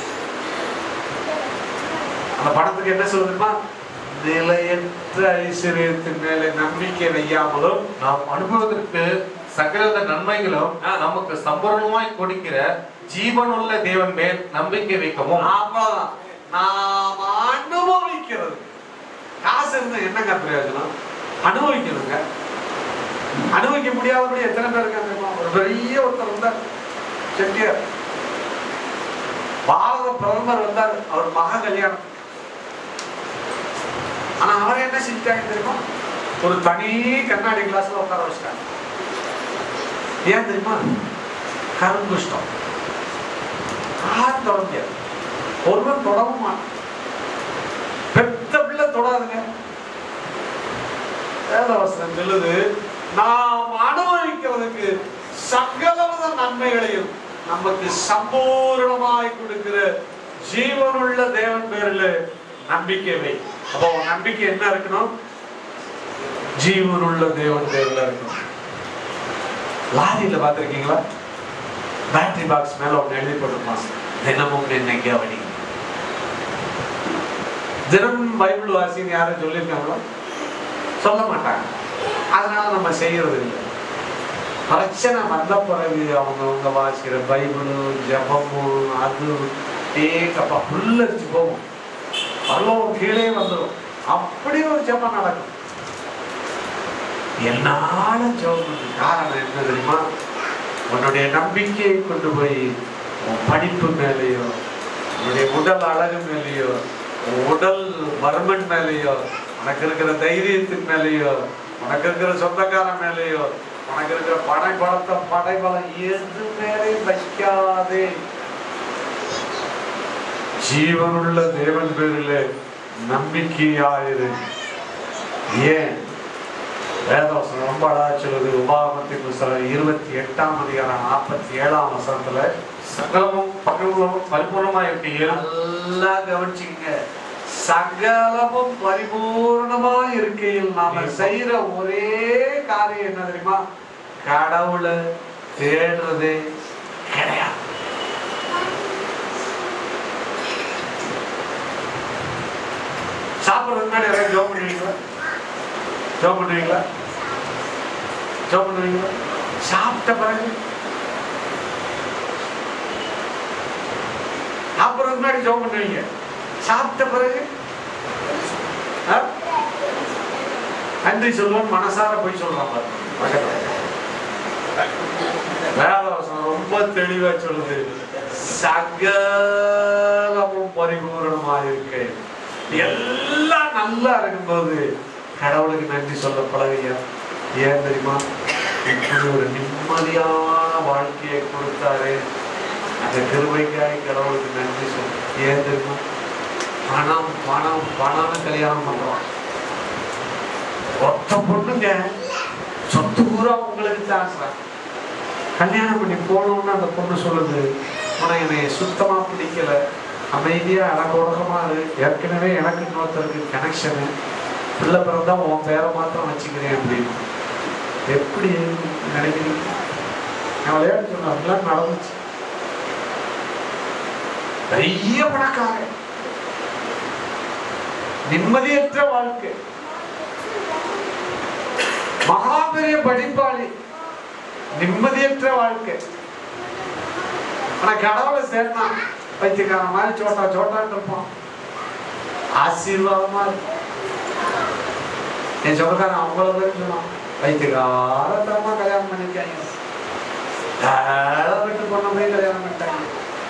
அந்த பணத்துக்கு என்ன சொல்லுதுமா நிலையற்ற ஐஸ்வர்யத்தின் மேலே நம்பிக்கை வையாமலும் நாம் அனுபவத்திற்கு சகலவித நன்மைகளும் ஆ. நமக்கு சம்பூர்ணமாய் கொடுக்கிற ஜீவனுள்ள தேவன் மேல் நம்பிக்கை வைக்கவும் அவ்வளவுதான் நாம் அனுபவிக்கிறது காசு இருந்தா என்னங்க பிரயோஜனம் அனுபவிக்கணுங்க அனுபவிக்க முடியாதபடி எத்தனை பேர் இருக்காங்க தெரியுமா? ஒரு பெரிய ஒருத்தர் வந்தார் செட்டியார் பாரத பிரதமர் வந்தார் அவர் மகா கல்யாணம் ஆனா அவர் என்ன செஞ்சாங்க தெரியுமா ஒரு தனி கண்ணாடி கிளாஸ்ல உட்கார வச்சிட்டாங்க ஏன் தெரியுமா கருங்குஷ்டம் யாரும் தொட முடியாது ஒருவன் தொடவும் மாட்டான் பெத்த பிள்ளை தொடாதுங்க வேதவசனம் சொல்லுது நாம் அனுபவிக்கிறதுக்கு சகலவித நன்மைகளையும் நமக்கு சம்பூர்ணமாய் கொடுக்கிற ஜீவனுள்ள தேவன் பேர்ல நம்பிக்கை வை அப்போ உன் நம்பிக்கை என்ன இருக்கணும் ஜீவனுள்ள தேவன் பேர்ல இருக்கணும் லாரியில பார்த்திருக்கீங்களா பேட்டரி பாக்ஸ் மேல ஒன்று எழுதி போட்டுமா தினமும் என்னை கவனி தினமும் பைபிள் வாசின்னு யாரும் சொல்லியிருக்காங்களோ சொல்ல மாட்டாங்க அதனால நம்ம செய்யறது இல்லை பிரச்சனை வந்த பிறகு அவங்க அவங்க வாசிக்கிற பைபிளும் ஜபமும் அது ஏக்கப்பா புல்லரிச்சு போகும் பருவம் கீழே வந்துடும் அப்படி ஒரு ஜபம் நடக்கும் என்னாலும் ஜபம் பண்ணு. காரணம் என்ன தெரியுமா உன்னுடைய நம்பிக்கையை கொண்டு போய் உன் படிப்பு மேலேயோ உன்னுடைய உடல் அழகு மேலேயோ உன் உடல் வறுமன் மேலேயோ உனக்கு இருக்கிற தைரியத்தின் மேலேயோ உனக்கு இருக்கிற சொந்தக்காரன் மேலேயோ உனக்கு இருக்கிற படை பலத்தை படை பலம் எது மேலே வைக்காதே ஜீவனுள்ள தேவன் பேரிலே நம்பிக்கையாயிரு ஏன் வேதவசனம் ரொம்ப அழகா சொல்லுது உபாகமத்தின் புஸ்தகம் இருபத்தி எட்டாம் அதிகாரம் நாற்பத்தி ஏழாம் வசனத்துல சகலமும் பரிபூர்ணம் பரிபூர்ணமா இருக்கையில் நல்லா கவனிச்சுங்க சகலமும் பரிபூர்ணமா இருக்கையில் நாம செய்யற ஒரே காரியம் என்ன தெரியுமா கடவுளை தேடுறதே கிடையாது சாப்பிடுறதுக்கு முன்னாடி யாராவது ஜோம் பண்ணுவீங்களா ஜோம் பண்ணுவீங்களா ஜோம் பண்ணுவீங்களா சாப்பிட்ட பிறகு சாப்பிட்றதுக்கு முன்னாடி ஜோம் பண்ணுவீங்க சாப்பிட்ட பிறகு ஆ? நன்றி சொல்லுவோம் மனசார போய் சொல்றான் பாருங்க. பக்கத்துல. வேதவசனம் ரொம்ப தெளிவா சொல்லுது சகலமும் பரிபூரணமா இருக்கு எல்லாம் நல்லா இருக்கும்போது கடவுளுக்கு நன்றி சொல்ல பழகையா ஏன் தெரியுமா இப்படி ஒரு நிம்மதியான வாழ்க்கையை கொடுத்தாரு அந்த கிருபைக்காய் கடவுளுக்கு நன்றி சொல்ல ஏன் தெரியுமா பணம் பணம் பணம்னு கல்யாணம் பண்றோம் ஒத்த பொண்ணுங்க சொத்து பூரா உங்களுக்கு தான் கல்யாணம் பண்ணி போனோம்னு அந்த பொண்ணு சொல்லுது உனக்கு என்னை சுத்தமா பிடிக்கல அமைதியா அடக்கொடக்கமா இரு ஏற்கனவே எனக்கு இன்னொருத்தருக்கு கனெக்ஷனு பிள்ளை பிறந்தா உன் பேரை மாத்திரம் வச்சுக்கிறேன் அப்படின்னு எப்படி நினைக்கிறீங்க நான் விளையாட்டு சொன்னேன் அப்படிலாம் நடந்துச்சு பெரிய பணக்காரன் நிம்மதியற்ற வாழ்க்கை மகா பெரிய படிப்பாளி நிம்மதியற்ற வாழ்க்கை ஆனா கடவுளை சேர்ந்தான் பைத்தியக்காரன் மாதிரி சோட்டா சோட்டான்னு இருப்பான் ஆசீர்வாதமா இருக்கும் என் சொந்தக்காரன் அவ்வளவு பேர் சொன்னான் பைத்தியக்காரத்தனமா கல்யாணம் பண்ணிருக்காங்க ஏழை வீட்டு பொண்ணை போய் கல்யாணம் பண்ணிட்டாங்க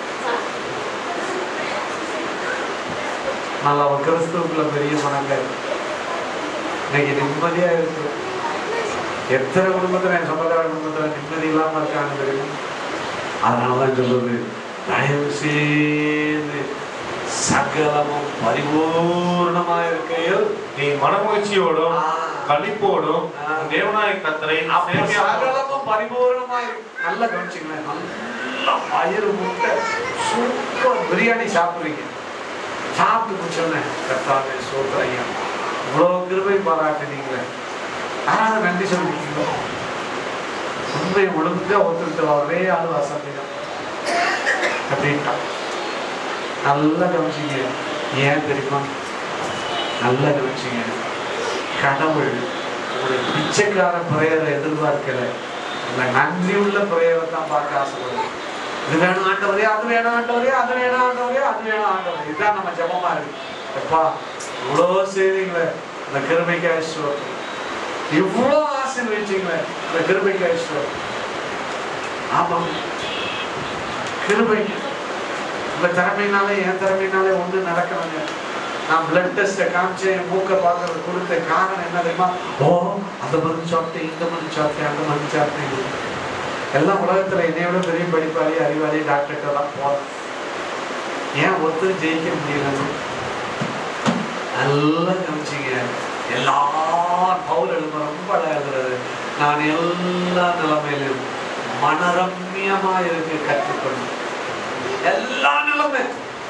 நல்லா அவன் கிறிஸ்துவுக்குள்ள பெரிய மனங்க இன்னைக்கு நிம்மதியா இருக்கு எத்தனை குடும்பத்துல என் சொந்தக்கார குடும்பத்துல நிம்மதி இல்லாம இருக்காங்க தெரியுமா அதனாலதான் சொல்லுது தயவு செய்து சகலமும் பரிபூர்ணமா இருக்கையில் நீ மனமகிழ்ச்சியோடும் ஆ. களிப்போடும் ஆ. தேவனாய கத்தரை அப்ப சேவையாக சகலமும் பரிபூர்ணமா இருக்கு நல்லா கவனிச்சுங்களேன் நல்லா வயிறு முட்டை சூப்பர் பிரியாணி சாப்பிடுறீங்க சாப்பிட்டு முடிச்சோன்னே கர்த்தாவே சோத்திர ஐயா இவ்வளோ கிருபை பாராட்டுனீங்களே யாராவது நன்றி சொல்லிருக்கீங்களோ உண்மை ஒழுங்கா ஒத்துக்கிட்டு ஒரே ஆளு வசந்தி தான் அப்படின்ட்டான் நல்லா கவனிச்சிங்க ஏன் தெரியுமா நல்லா கவனிச்சிங்க கடவுள் உங்களுடைய பிச்சைக்கார பிரேயரை எதிர்பார்க்கல இந்த நன்றி உள்ள பிரேயரை தான் பார்க்க ஆசைப்படுது இது வேணும் ஆண்டவரே அது வேணும் ஆண்டவரே அது வேணும் ஆண்டவரே அது வேணும் ஆண்டவரே இதுதான் நம்ம ஜெபமா இருக்கு எப்பா இவ்வளோ செய்திங்களே இந்த கிருமைக்காக ஸ்தோத்திரம். இவ்வளோ ஆசீர்வதிச்சீங்களே இந்த கிருபைக்கு ஐஸ்வரம் ஆமாம் கிருபை உங்க திறமையினாலே என் திறமையினாலே ஒண்ணு நடக்கணுங்க நான் பிளட் டெஸ்ட்டை காமிச்சேன் என் மூக்கை பார்க்கறது கொடுத்த காரணம் என்ன தெரியுமா ஓ அந்த மருந்து சாப்பிட்டேன் இந்த மருந்து சாப்பிட்டேன் அந்த மருந்து சாப்பிட்டேன் எல்லாம் உலகத்துல என்னை விட பெரிய படிப்பாளி அறிவாளி டாக்டர்கிட்ட தான் போறேன் ஏன் ஒருத்தர் ஜெயிக்க முடியலன்னு நல்லா கவனிச்சிங்க எல்லா பவுல் எழுத ரொம்ப அழகா எழுதுறது நான் எல்லா நிலைமையிலும் மனரம்யமா இருக்க கற்றுக்கொண்டேன் எல்லா நிலைமை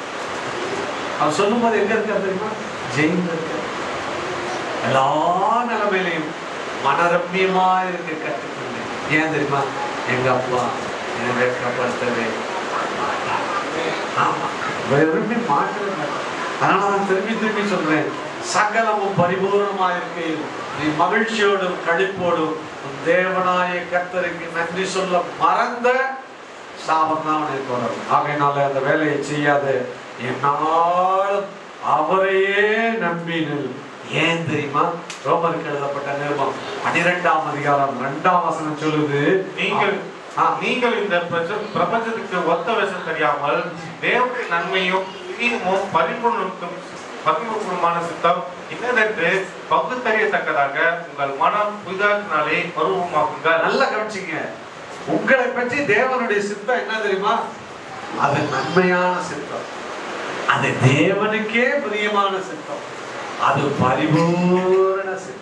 அவன் சொல்லும்போது எங்க இருக்க தெரியுமா ஜெயில இருக்க எல்லா நிலைமையிலையும் மனரம்யமா இருக்க கற்றுக்கொண்டேன் ஏன் தெரியுமா எங்க அப்பா என்னை வெட்கப்படுத்தவே மாட்டார். ஆமா விரும்பி மாற்றவே மாட்டார். அதனால நான் திரும்பி திரும்பி சொல்றேன் சகலமும் பரிபூர்ணமா இருக்கையில் நீ மகிழ்ச்சியோடும் கழிப்போடும் உன் தேவனாய கர்த்தருக்கு நன்றி சொல்ல மறந்த சாபம் தான் உனக்கு வரும் ஆகையினால அந்த வேலையை செய்யாத என்னாலும் அவரையே நம்பினல் ஏன் தெரியுமா ரோமருக்கு எழுதப்பட்ட நிருபம் பனிரெண்டாம் அதிகாரம் இரண்டாம் வசனம் சொல்லுது நீங்கள் ஆ, நீங்கள் இந்த பிரபஞ்ச- பிரபஞ்சத்துக்கு ஒத்த வேஷம் தெரியாமல் தேவனுடைய நன்மையும் தீமும் பரிபூர்ணத்தும் பரிபூர்ணமான சித்தம் இன்னதென்று பகுத்தறியத்தக்கதாக உங்கள் மனம் புதிதாக்கினாலே பருவமாகுங்கள் நல்லா கவனிச்சிங்க உங்களை பற்றி தேவனுடைய சித்தம் என்ன தெரியுமா அது நன்மையான சித்தம் அது தேவனுக்கே பிரியமான சித்தம் அது பரிபூரண சித்தம்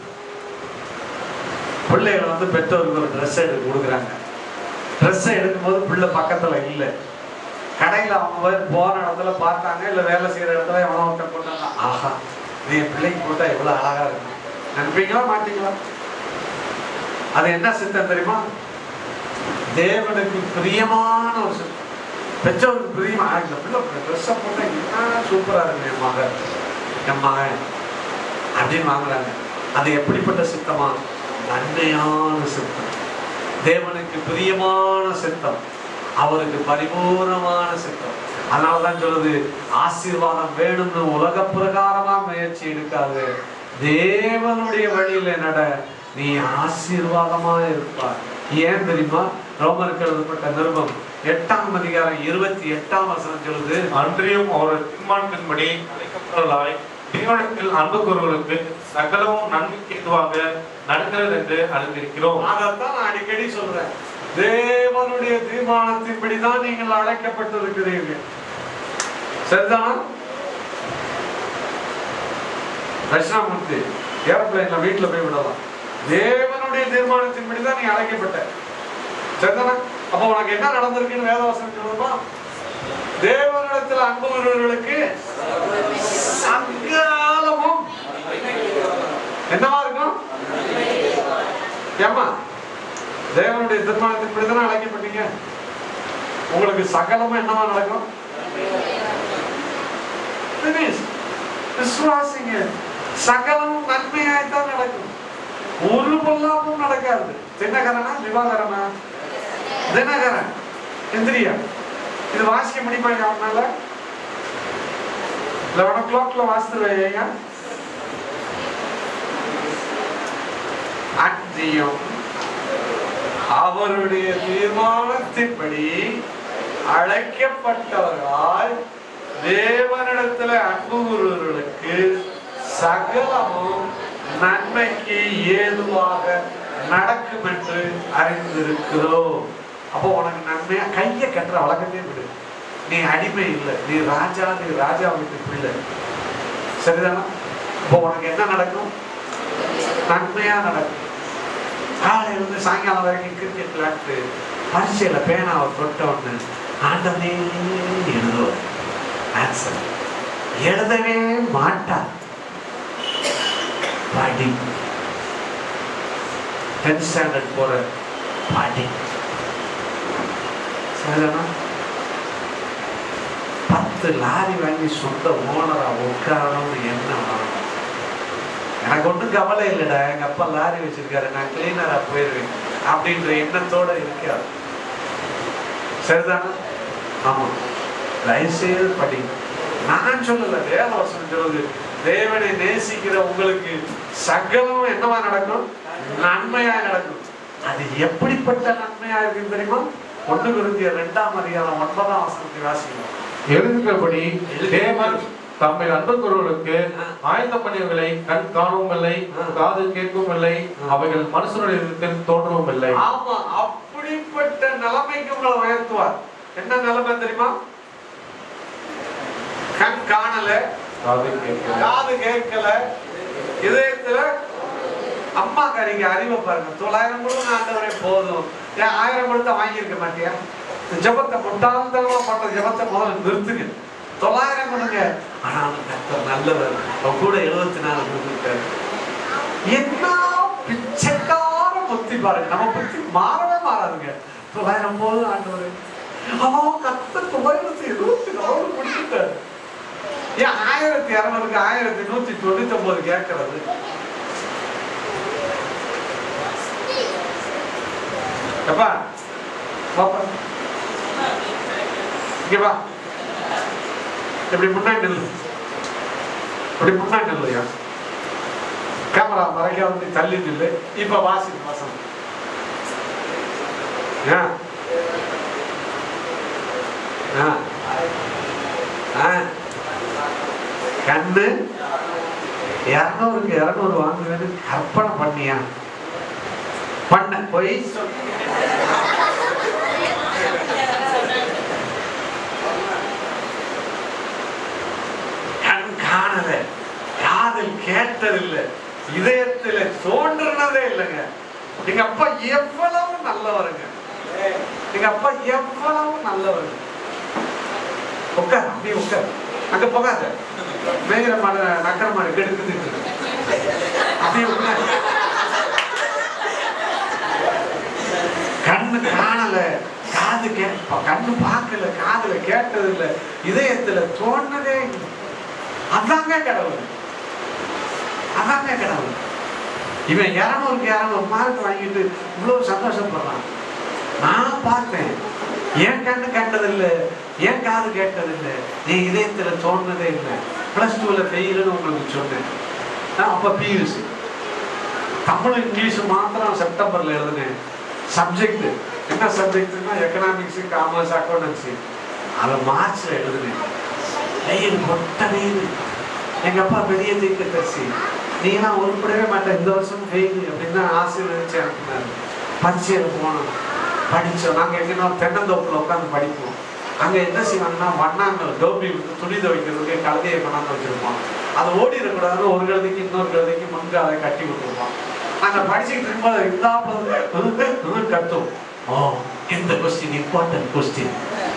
பிள்ளைகள் வந்து பெற்றோருக்கு ஒரு ட்ரெஸ் எடுத்து கொடுக்குறாங்க ட்ரெஸ் எடுக்கும்போது பிள்ளை பக்கத்துல இல்லை கடையில் அவங்க போய் போன இடத்துல பார்த்தாங்க இல்லை வேலை செய்யற இடத்துல எவனோ ஒருத்தன் போட்டாங்க ஆஹா இது என் பிள்ளைக்கு போட்டா எவ்வளவு அழகா இருக்கு நம்பீங்களா மாட்டீங்களா அது என்ன சித்தம் தெரியுமா தேவனுக்கு பிரியமான ஒரு சித்தம் பெற்றோருக்கு பிரியமா "ஆ, இந்த பிள்ளை ட்ரெஸ்ஸை போட்டா என்ன சூப்பரா இருக்கு என் மகன் என் மகன் அப்படின்னு வாங்குறாங்க அது எப்படிப்பட்ட சித்தமா நன்மையான சித்தம் தேவனுக்கு பிரியமான சித்தம் அவருக்கு பரிபூர்ணமான சித்தம் அதனால தான் சொல்லுது ஆசீர்வாதம் வேணும்னு உலக பிரகாரமா முயற்சி எடுக்காது தேவனுடைய வழியில நட நீ ஆசீர்வாதமா இருப்பாய் ஏன் தெரியுமா ரோமருக்கு எழுதப்பட்ட நிருபம் எட்டாம் அதிகாரம் இருபத்தி எட்டாம் வசனம் சொல்லுது அன்றியும் அவர் தீர்மானத்தின்படி அழைக்கப்படலாய் தேவனத்தில் அன்பு கூறுவர்களுக்கு சகலமும் நன்மைக்கு ஏதுவாக நடக்கிறது என்று அறிந்திருக்கிறோம் அதைத்தான் நான் அடிக்கடி சொல்றேன் தேவனுடைய தீர்மானத்தின்படி தான் நீங்கள் அழைக்கப்பட்டிருக்கிறீர்கள் சரிதானா தட்சிணாமூர்த்தி ஏரோப்ளைன்ல வீட்டுல போய் விடலாம் தேவனுடைய தீர்மானத்தின்படி தான் நீ அழைக்கப்பட்ட சரிதானா அப்ப உனக்கு என்ன நடந்திருக்குன்னு வேதவசனம் சொல்லுமா தேவனிடத்தில் அன்பு உள்ளவர்களுக்கு சகலமும் என்னவா இருக்கும் ஏம்மா தேவனுடைய தீர்மானத்தின்படி தானே அழைக்கப்பட்டீங்க உங்களுக்கு சகலமும் என்னவா நடக்கும் Finish. விசுவாசிங்க சகலமும் நன்மையாய்த்தான் நடக்கும் ஒரு பொல்லாப்பும் நடக்காது தினகரனா திவாகரனா தினகரன் எந்திரியா இது வாசிக்க முடியுமா அவனால லெவன் ஓ கிளாக்ல வாசித்துருவேங்க அன்றியும் அவருடைய தீர்மானத்தின்படி அழைக்கப்பட்டவர்களால் தேவனிடத்துல அன்பு கூறுவர்களுக்கு சகலமும் நன்மைக்கு ஏதுவாக நடக்கும் என்று அறிந்திருக்கிறோம் அப்போ உனக்கு நன்மையா கையை கட்டுற வழக்கத்தையே விடு நீ அடிமை இல்லை நீ ராஜா நீ ராஜா வீட்டு பிள்ளை சரிதானா இப்போ உனக்கு என்ன நடக்கும் நன்மையா நடக்கும் காலையில இருந்து சாயங்காலம் வரைக்கும் கிரிக்கெட் விளையாட்டு பரீட்சையில பேனாவை தொட்ட உடனே ஆண்டவனே எழுதுவார் ஆன்சர் எழுதவே மாட்டார் படி டென்த் ஸ்டாண்டர்ட் போற படி சரிதானா பத்து லாரி வாங்கி சொந்த ஓனரா உட்காரணும்னு என்ன வரும் எனக்கு ஒன்றும் கவலை இல்லைடா எங்க அப்பா லாரி வச்சிருக்காரு நான் கிளீனரா போயிருவேன் அப்படின்ற எண்ணத்தோட இருக்காது சரிதானா ஆமா தயவுசெய்து படி நான் சொல்லல வேதவசனம் சொல்லுது தேவனை நேசிக்கிற உங்களுக்கு சகலம் என்னவா நடக்கும் நன்மையா நடக்கும் அது எப்படிப்பட்ட நன்மையா இருக்கு தெரியுமா ஒண்ணு விருந்திய ரெண்டாம் அதிகாரம் ஒன்பதாம் வசனத்தை வாசிக்கலாம் எழுதுகிறபடி தேவன் தம்மை அன்பு கூறுவர்களுக்கு ஆயத்த பண்ணியவர்களை கண் காணவும் இல்லை காது கேட்கவும் இல்லை அவைகள் மனுஷனுடைய இதயத்தில் தோன்றவும் இல்லை ஆமா அப்படிப்பட்ட நிலைமைக்கு உங்களை உயர்த்துவார் என்ன நிலைமை தெரியுமா கண் காணல காது கேட்கல காது கேட்கல இதயத்துல அம்மா நீங்க அறிவை பாருங்க தொள்ளாயிரம் கொடுங்க ஆண்டவரே போதும் ஏன் ஆயிரம் கொடுத்தா வாங்கியிருக்க மாட்டியா இந்த ஜபத்தை முட்டாள்தனமா பண்ற ஜபத்தை முதல்ல நிறுத்துங்க தொள்ளாயிரம் கொடுங்க ஆனாலும் கர்த்தர் நல்லவர் அவர் கூட எழுபத்தி நாலு கொடுத்துருக்காரு என்ன பிச்சைக்கார புத்தி பாருங்க நம்ம புத்தி மாறவே மாறாதுங்க தொள்ளாயிரம் போது ஆண்டவரே அவன் கர்த்தர் தொள்ளாயிரத்தி எழுபத்தி நாலு கொடுத்துட்டாரு ஏன் ஆயிரத்தி இரநூறுக்கு ஆயிரத்தி நூத்தி தொண்ணூத்தி ஒன்பது கேட்கறது எப்பா பாப்பா இங்க வா இப்படி முன்னாடி நில்லு இப்படி முன்னாடி நில்லையா கேமரா மறைக்க வந்து தள்ளி நில்லு இப்ப வாசி வசனம் ஏன் ஆ ஆ கண்ணு இரநூறுக்கு இரநூறு வாங்குவேன்னு கற்பனை பண்ணியா பண்ண போய் சொல் கண் காணல காதில் கேட்டதில்லை இதயத்துல தோன்றுனதே இல்லைங்க எங்க அப்பா எவ்வளவு நல்லவருங்க எங்க அப்பா எவ்வளவு நல்லவருங்க உட்கார் அப்படியே உட்கார் அங்க போகாத மேகிற மாடு நக்கர மாடு கெடுக்குது அப்படியே உட்கார் கண்ணு காணல காது கே கண்ணு பார்க்கல காதுல கேட்டது இல்ல இதயத்துல தோணுனதே இல்லை. அதாங்க கடவுள் அதாங்க கடவுள் இவன் இரநூறுக்கு இரநூறு மார்க் வாங்கிட்டு இவ்வளவு சந்தோஷப்படுறான் நான் பார்த்தேன் என் கண்ணு கண்டதில்லை என் காது கேட்டதில்லை என் இதயத்துல தோணுனதே இல்லை பிளஸ் டூல ஃபெயிலுன்னு உங்களுக்கு சொன்னேன் நான் அப்ப பியூசி தமிழ் இங்கிலீஷ் மாத்திரம் செப்டம்பர்ல எழுதினேன் சப்ஜெக்ட் என்ன சப்ஜெக்ட்னா எக்கனாமிக்ஸ் காமர்ஸ் அக்கௌண்டன்சி அதை மார்ச்ல எழுதினேன் வெயில் மொட்ட வெயில் எங்க அப்பா பெரிய தீர்க்க தரிசி நீலாம் உருப்படவே மாட்டேன் இந்த வருஷம் ஃபெயில் அப்படின்னு ஆசீர்வதிச்சு அனுப்பினாரு பரீட்சையில் போனோம் படிச்சோம் நாங்க எங்கன்னா தென்னந்தோப்புல உட்காந்து படிப்போம் அங்க என்ன செய்வாங்கன்னா வண்ணாங்க டோபி வந்து துணி துவைக்கிறதுக்கு கழுதையை கொண்டாந்து வச்சிருப்போம் அது ஓடிடக்கூடாதுன்னு ஒரு கழுதைக்கு இன்னொரு கழுதைக்கு முன்கு அதை கட்டி விட்டுருப்போம் நாங்க படிச்சுக்கிட்டு இருக்கும்போது இந்தாப்புல கத்தும் ஓ இந்த கொஸ்டின் இம்பார்ட்டன்ட் கொஸ்டின்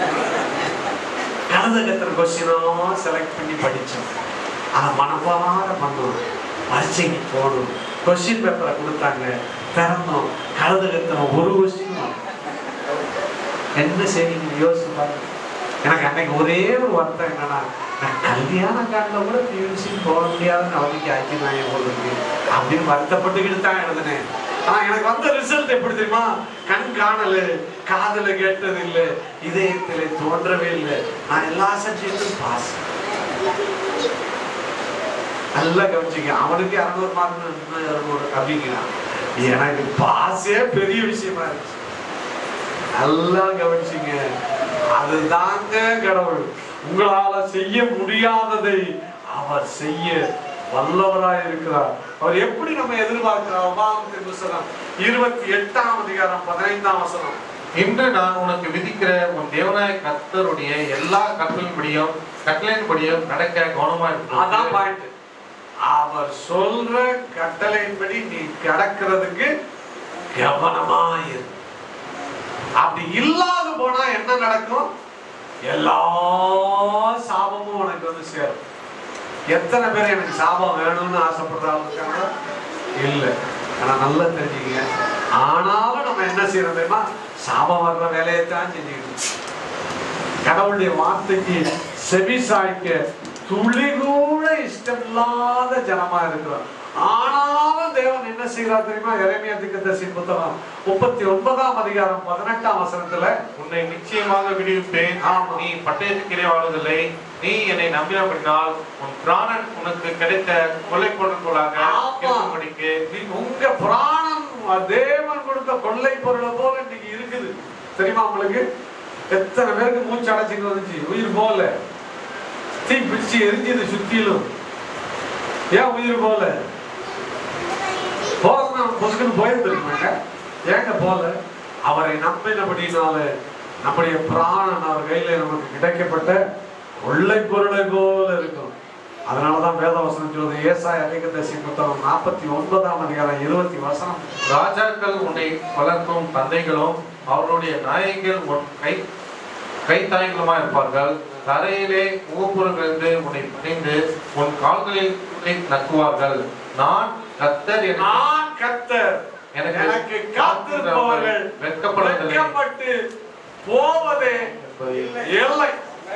கலந்த கத்துற கொஸ்டினும் செலக்ட் பண்ணி படிச்சோம் அதை மனப்பார பண்ணோம் பரீட்சைக்கு போகணும் கொஸ்டின் பேப்பரை கொடுத்தாங்க திறந்தோம் கலந்து கத்துற ஒரு கொஸ்டினும் என்ன செய்வீங்க யோசிச்சு பாருங்க எனக்கு அன்னைக்கு ஒரே ஒரு வருத்தம் என்னன்னா நான் கல்யாண காலில் கூட பியூசி போக முடியாதுன்னு அவனுக்கு ஆக்கினாங்க உங்களுக்கு அப்படின்னு வருத்தப்பட்டுக்கிட்டு தான் எழுதினேன் ஆனா எனக்கு வந்த ரிசல்ட் எப்படி தெரியுமா கண் காணல காதுல கேட்டது இல்லை இதயத்திலே தோன்றவே இல்லை நான் எல்லா சப்ஜெக்டும் பாஸ் நல்லா கவனிச்சிங்க அவனுக்கு இரநூறு மார்க் இரநூறு அப்படிங்கிறான் எனக்கு பாஸே பெரிய விஷயமா இருந்துச்சு நல்லா கவனிச்சிங்க அதுதாங்க கடவுள் உங்களால செய்ய முடியாததை அவர் செய்ய வல்லவராய் இருக்கிறார் அவர் எப்படி நம்ம எதிர்பார்க்கிறார் உபாகமத்தின் புஸ்தகம் இருபத்தி எட்டாம் அதிகாரம் பதினைந்தாம் வசனம் இன்று நான் உனக்கு விதிக்கிற உன் தேவனாய கர்த்தருடைய எல்லா கட்டளையின்படியும் கட்டளையின்படியும் நடக்க கவனமா அதான் இருக்கும் பாயிண்ட் அவர் சொல்ற கட்டளையின்படி நீ கடக்கிறதுக்கு கவனமாயிரு அப்படி இல்லாத போனா என்ன நடக்கும் எல்லா சாபமும் உனக்கு வந்து சேரும் எத்தனை பேர் எனக்கு சாபம் வேணும்னு ஆசைப்படுறாங்க இருக்காங்க இல்ல ஆனா நல்லா தெரிஞ்சுங்க ஆனாலும் நம்ம என்ன செய்யறோம் தெரியுமா சாபம் வர்ற வேலையை தான் செஞ்சுக்கிட்டு இருக்கோம். கடவுளுடைய வார்த்தைக்கு செவி சாய்க்க துளி கூட இஷ்டமில்லாத ஜனமா இருக்கிறோம் ஆனாலும் தேவன் என்ன செய்கிறார் தெரியுமா இறைமையா திக்கதர்சி புத்தகம் முப்பத்தி ஒன்பதாம் அதிகாரம் பதினெட்டாம் வசனத்துல உன்னை நிச்சயமாக விடுவிப்பேன் ஆமா. நீ பட்டயத்துக்கிலே வாழ்வதில்லை நீ என்னை நம்பினபடினால் உன் பிராணன் உனக்கு கிடைத்த கொள்ளை பொருட்களாக ஆமா. இருக்கும்படிக்கு நீ- உங்க பிராணம் தேவன் கொடுத்த கொள்ளை பொருளை போல இன்னைக்கு இருக்குது தெரியுமா உங்களுக்கு எத்தனை பேருக்கு மூச்சு அடைச்சிட்டு வந்துச்சு உயிர் போல தீ பிடிச்சு எரிஞ்சது சுத்திலும் ஏன் உயிர் போல போறதுன்னா பொசுக்குன்னு போயிரு தெரியுமாங்க ஏங்க போல அவரை நம்பினபடினால நம்முடைய பிராணன் அவர் கையில நமக்கு கிடைக்கப்பட்ட கொள்ளை பொருளை போல இருக்கும் அதனாலதான் வேதவசனம் சொல்றது ஏசாய அதிகதசி புத்தகம் நாற்பத்தி ஒன்பதாம் அதிகாரம் இருபத்தி வசனம் ராஜாக்கள் உன்னை வளர்க்கும் தந்தைகளும் அவருடைய நாயகர்கள் உன் கை கைத்தாய்களுமா இருப்பார்கள் தரையிலே முகப்புறங்களிலிருந்து உன்னை பணிந்து உன் கால்களில் உன்னை நக்குவார்கள் நான் கத்தர் என் நான் கர்த்தர் எனக்கு எனக்கு காத்திருப்பவர்கள் வெட்கப்படுவதில்லை வெட்கப்பட்டு போவதே இல்லை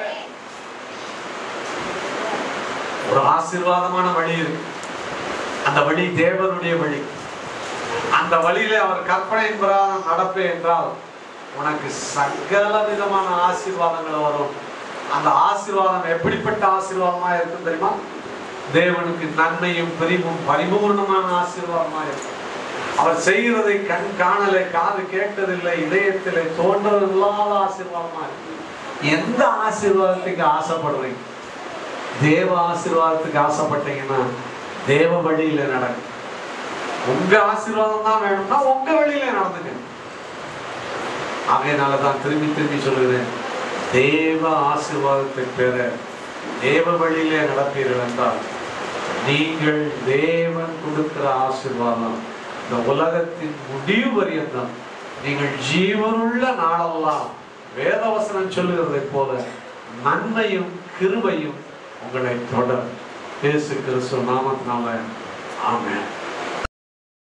ஒரு ஆசீர்வாதமான வழி இருக்கு அந்த வழி தேவனுடைய வழி அந்த வழியில அவர் கற்பனையின் பிரகாரம் நடப்பே என்றால் உனக்கு சகல விதமான ஆசீர்வாதங்கள் வரும் அந்த ஆசீர்வாதம் எப்படிப்பட்ட ஆசீர்வாதமா இருக்கும் தெரியுமா தேவனுக்கு நன்மையும் பிரிவும் பரிபூர்ணமான ஆசீர்வாதமா இருக்கும் அவர் செய்கிறதை கண் காணலை காது கேட்டதில்லை இதயத்திலே தோன்றதில்லாத ஆசீர்வாதமா இருக்கு எந்த ஆசீர்வாதத்துக்கு ஆசைப்படுறீங்க தேவ ஆசீர்வாதத்துக்கு ஆசைப்பட்டீங்கன்னா தேவ வழியில நடக்கும் உங்க ஆசீர்வாதம் தான் வேணும்னா உங்க வழியில நடந்துங்க ஆகையினால தான் திரும்பி திரும்பி சொல்லுகிறேன் தேவ ஆசீர்வாதத்தை பெற தேவ வழியிலே நடப்பீர்கள் என்றால் நீங்கள் தேவன் கொடுக்கிற ஆசீர்வாதம் இந்த உலகத்தின் முடிவு பரியந்தம் நீங்கள் ஜீவனுள்ள நாளெல்லாம் வேதவசனம் சொல்லுகிறதைப் போல நன்மையும் கிருபையும் உங்களை தொடர் இயேசு கிறிஸ்துவ நாமத்தினால ஆமென்